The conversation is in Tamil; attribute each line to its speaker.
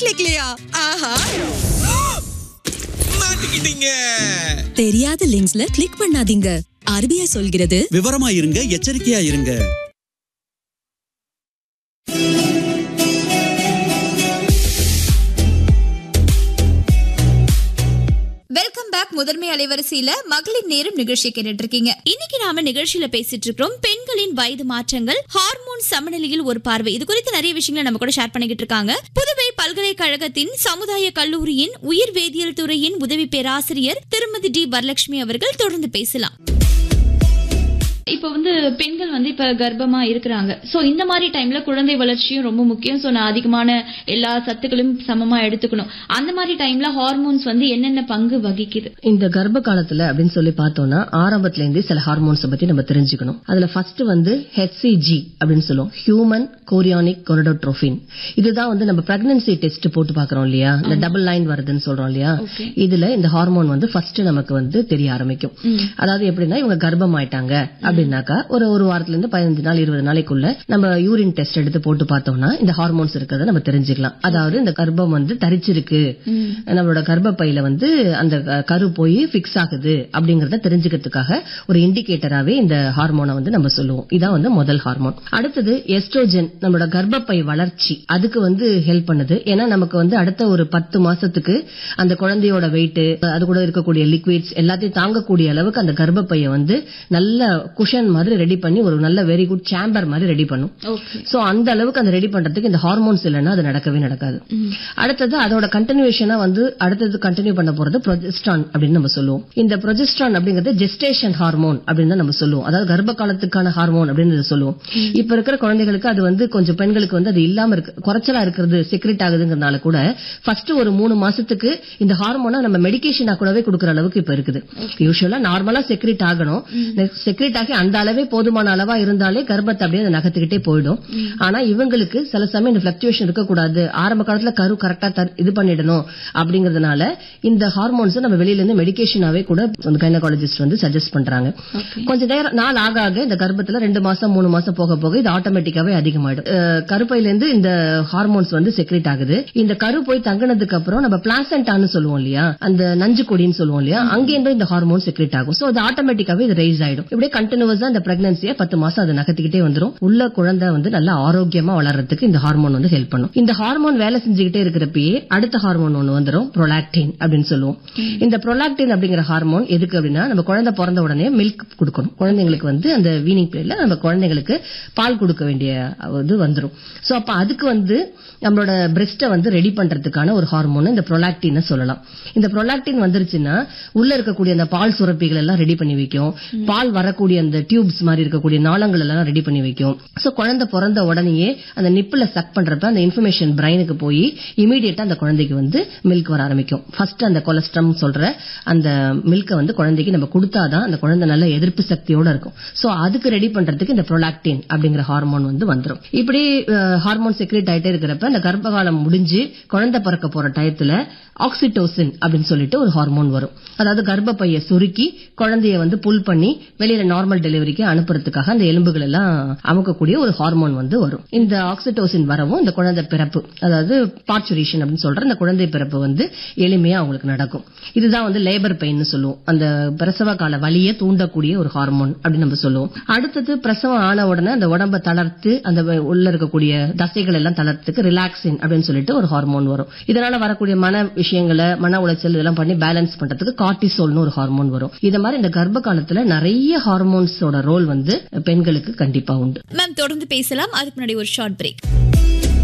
Speaker 1: கிளிக்லையா ஆஹா
Speaker 2: மாட்டிக்கிட்டீங்க
Speaker 1: தெரியாத லிங்க்ஸ்ல கிளிக் பண்ணாதீங்க ஆர்பிஐ சொல்கிறது
Speaker 3: விவரமா இருங்க எச்சரிக்கையா இருங்க
Speaker 4: வெல்கம் பேக் முதன்மை அலைவரிசையில மகளிர் நேரம் நிகழ்ச்சி கேட்டுட்டு இருக்கீங்க
Speaker 5: இன்னைக்கு நாம நிகழ்ச்சியில பேசிட்டு இருக்கிறோம் பெண்களின் வயது மாற்றங்கள் ஹார்மோன் சமநிலையில் ஒரு பார்வை இது குறித்து நிறைய விஷயங்களை நம்ம கூட ஷேர் பண்ணிக்கிட்டு இருக்காங்க புதுவை பல்கலைக்கழகத்தின் சமுதாய கல்லூரியின் உயிர் வேதியியல் துறையின் உதவி பேராசிரியர் திருமதி டி வரலட்சுமி அவர்கள் தொடர்ந்து பேசலாம் இப்போ வந்து பெண்கள் வந்து இப்ப கர்ப்பமா இருக்கிறாங்க சோ இந்த மாதிரி டைம்ல குழந்தை வளர்ச்சியும் ரொம்ப முக்கியம் சோ நான் அதிகமான எல்லா சத்துக்களும் சமமா எடுத்துக்கணும் அந்த மாதிரி டைம்ல ஹார்மோன்ஸ் வந்து என்னென்ன பங்கு வகிக்குது
Speaker 6: இந்த கர்ப்ப காலத்துல அப்படின்னு சொல்லி பார்த்தோம்னா ஆரம்பத்துல இருந்தே சில ஹார்மோன்ஸ் பத்தி நம்ம தெரிஞ்சுக்கணும் அதுல ஃபர்ஸ்ட் வந்து ஹெச்சிஜி அப்படின்னு சொல்லுவோம் ஹியூமன் கோரியானிக் கொரடோட்ரோபின் இதுதான் வந்து நம்ம பிரெக்னன்சி டெஸ்ட் போட்டு பாக்குறோம் இல்லையா இந்த டபுள் லைன் வருதுன்னு சொல்றோம் இல்லையா இதுல இந்த ஹார்மோன் வந்து ஃபர்ஸ்ட் நமக்கு வந்து தெரிய ஆரம்பிக்கும் அதாவது எப்படின்னா இவங்க கர்ப்பம் ஆயிட்டாங்க அப்படின்னாக்கா ஒரு ஒரு வாரத்துல இருந்து பதினஞ்சு நாள் இருபது நாளைக்குள்ள நம்ம யூரின் டெஸ்ட் எடுத்து போட்டு பார்த்தோம்னா இந்த ஹார்மோன்ஸ் இருக்கிறத நம்ம தெரிஞ்சுக்கலாம் அதாவது இந்த கர்ப்பம் வந்து தரிச்சிருக்கு நம்மளோட கர்ப்பப்பையில வந்து அந்த க- கரு போய் பிக்ஸ் ஆகுது அப்படிங்கறத தெரிஞ்சுக்கிறதுக்காக ஒரு இண்டிகேட்டராவே இந்த ஹார்மோனை வந்து நம்ம சொல்லுவோம் இதான் வந்து முதல் ஹார்மோன் அடுத்தது எஸ்ட்ரோஜன் நம்மளோட கர்ப்பப்பை வளர்ச்சி அதுக்கு வந்து ஹெல்ப் பண்ணுது ஏன்னா நமக்கு வந்து அடுத்த ஒரு பத்து மாசத்துக்கு அந்த குழந்தையோட வெயிட் அது கூட இருக்கக்கூடிய லிக்விட்ஸ் எல்லாத்தையும் தாங்கக்கூடிய அளவுக்கு அந்த கர்ப்பப்பையை வந்து நல்ல குஷன் மாதிரி ரெடி பண்ணி ஒரு நல்ல வெரி குட் சேம்பர் மாதிரி ரெடி பண்ணும்
Speaker 5: ஓகே
Speaker 6: சோ அந்த அளவுக்கு அந்த ரெடி பண்றதுக்கு இந்த ஹார்மோன்ஸ் இல்லைன்னா அது நடக்கவே நடக்காது அடுத்தது அதோட கண்டினியூஷனா வந்து அடுத்தது கண்டினியூ பண்ண போறது ப்ரொஜெஸ்ட்ரான் அப்படின்னு நம்ம சொல்லுவோம் இந்த ப்ரொஜெஸ்ட்ரான் அப்படிங்கிறது ஜெஸ்டேஷன் ஹார்மோன் அப்படின்னு தான் நம்ம சொல்லுவோம் அதாவது கர்ப்ப காலத்துக்கான ஹார்மோன் அப்படின்னு இதை சொல்லுவோம் இப்ப இருக்கிற குழந்தைகளுக்கு அது வந்து கொஞ்சம் பெண்களுக்கு வந்து அது இல்லாம இருக்கு குறைச்சலா இருக்கிறது செக்ரெட் ஆகுதுங்கிறதுனால கூட ஃபர்ஸ்ட் ஒரு மூணு மாசத்துக்கு இந்த ஹார்மோனை நம்ம மெடிகேஷனா கூடவே கொடுக்கற அளவுக்கு இப்ப இருக்குது யூஸ்வலா நார்மலா செக்ரெட் ஆகணும் செக்ரெட் ஆகி அந்த அளவே போதுமான அளவா இருந்தாலே கர்ப்பத்தை அப்படியே அது நகர்த்திக்கிட்டே போயிடும் ஆனா இவங்களுக்கு சில சமயம் இந்த பிளக்சுவேஷன் இருக்கக்கூடாது ஆரம்ப காலத்துல கரு கரெக்டா இது பண்ணிடணும் அப்படிங்கறதுனால இந்த ஹார்மோன்ஸ் நம்ம வெளியில இருந்து மெடிகேஷனாவே கூட கைனகாலஜிஸ்ட் வந்து சஜஸ்ட் பண்றாங்க கொஞ்ச நேரம் நாள் ஆக ஆக இந்த கர்ப்பத்துல ரெண்டு மாசம் மூணு மாசம் போக போக இது ஆட்டோமேட்டிக்காவே அதிகமாயிடும் அஹ் கருப்பையில இருந்து இந்த ஹார்மோன்ஸ் வந்து செக்ரேட் ஆகுது இந்த கரு போய் தங்கினதுக்கு அப்புறம் நம்ம பிளாசண்டான்னு சொல்லுவோம் இல்லையா அந்த நஞ்சு கொடின்னு சொல்லுவோம் இல்லையா அங்கேருந்து இந்த ஹார்மோன் செக்ரேட் ஆகும் சோ அது ஆட்டோமேட்டிக்காவே இது ரைஸ் ஆயிடும் இப்படியே கண்டினியூஸா இந்த பிரெக்னன்சியை பத்து மாசம் அது நகர்த்திக்கிட்டே வந்துரும் உள்ள குழந்தை வந்து நல்லா ஆரோக்கியமா வளர்றதுக்கு இந்த ஹார்மோன் வந்து ஹெல்ப் பண்ணும் இந்த ஹார்மோன் வேலை செஞ்சுக்கிட்டே இருக்கிறப்பயே அடுத்த ஹார்மோன் ஒண்ணு வந்துரும் ப்ரொலாக்டின் அப்படின்னு சொல்லுவோம் இந்த ப்ரொலாக்டின் அப்படிங்கிற ஹார்மோன் எதுக்கு அப்படின்னா நம்ம குழந்தை பிறந்த உடனே மில்க் கொடுக்கணும் குழந்தைங்களுக்கு வந்து அந்த வீனிங் பீரியட்ல நம்ம குழந்தைங்களுக்கு பால் கொடுக்க வேண்டிய இது வந்துரும் சோ அப்ப அதுக்கு வந்து நம்மளோட பிரெஸ்ட்டை வந்து ரெடி பண்றதுக்கான ஒரு ஹார்மோன் இந்த ப்ரொலாக்டின் சொல்லலாம் இந்த ப்ரொலாக்டின் வந்துருச்சுன்னா உள்ள இருக்கக்கூடிய அந்த பால் சுரப்பிகள் எல்லாம் ரெடி பண்ணி வைக்கும் பால் வரக்கூடிய அந்த டியூப்ஸ் மாதிரி இருக்கக்கூடிய நாளங்கள் எல்லாம் ரெடி பண்ணி வைக்கும் சோ குழந்தை பிறந்த உடனேயே அந்த நிப்பில சக் பண்றப்ப அந்த இன்ஃபர்மேஷன் பிரைனுக்கு போய் இமீடியட்டா அந்த குழந்தைக்கு வந்து மில்க் வர ஆரம்பிக்கும் ஃபர்ஸ்ட் அந்த கொலஸ்ட்ரம் சொல்ற அந்த மில்கை வந்து குழந்தைக்கு நம்ம கொடுத்தாதான் அந்த குழந்தை நல்ல எதிர்ப்பு சக்தியோட இருக்கும் சோ அதுக்கு ரெடி பண்றதுக்கு இந்த ப்ரொலாக்டின் அப்படிங்கிற ஹார்மோன் வந்து வந்துரும் இப்படி ஹார்மோன் செக்ரேட் ஆயிட்டே இருக்கிறப்ப அந்த கர்ப்ப காலம் முடிஞ்சு குழந்தை பிறக்க போற டயத்துல ஆக்சிடோசின் அப்படின்னு சொல்லிட்டு ஒரு ஹார்மோன் வரும் அதாவது கர்ப்பப்பைய சுருக்கி குழந்தைய வந்து புல் பண்ணி வெளியில நார்மல் டெலிவரிக்கு அனுப்புறதுக்காக அந்த எலும்புகள் எல்லாம் அமுக்கக்கூடிய ஒரு ஹார்மோன் வந்து வரும் இந்த ஆக்சிடோசின் வரவும் இந்த குழந்தை பிறப்பு அதாவது பார்ச்சுரேஷன் அப்படின்னு சொல்ற இந்த குழந்தை பிறப்பு வந்து எளிமையா அவங்களுக்கு நடக்கும் இதுதான் வந்து லேபர் பெயின் சொல்லுவோம் அந்த பிரசவ கால வலியை தூண்டக்கூடிய ஒரு ஹார்மோன் அப்படின்னு நம்ம சொல்லுவோம் அடுத்தது பிரசவம் ஆன உடனே அந்த உடம்ப தளர்த்து அந்த உள்ள இருக்கக்கூடிய தசைகள் எல்லாம் தளர்த்துக்கு ரிலாக்ஸின் அப்படின்னு சொல்லிட்டு ஒரு ஹார்மோன் வரும் இதனால வரக்கூடிய மன விஷயங்களை மன உளைச்சல் இதெல்லாம் பண்ணி பேலன்ஸ் பண்றதுக்கு கார்டிசோல்னு ஒரு ஹார்மோன் வரும் இது மாதிரி இந்த கர்ப்ப காலத்துல நிறைய ஹார்மோன்ஸோட ரோல் வந்து பெண்களுக்கு கண்டிப்பா உண்டு
Speaker 5: மேம் தொடர்ந்து பேசலாம் அதுக்கு முன்னாடி ஒரு ஷார்ட் பிரேக்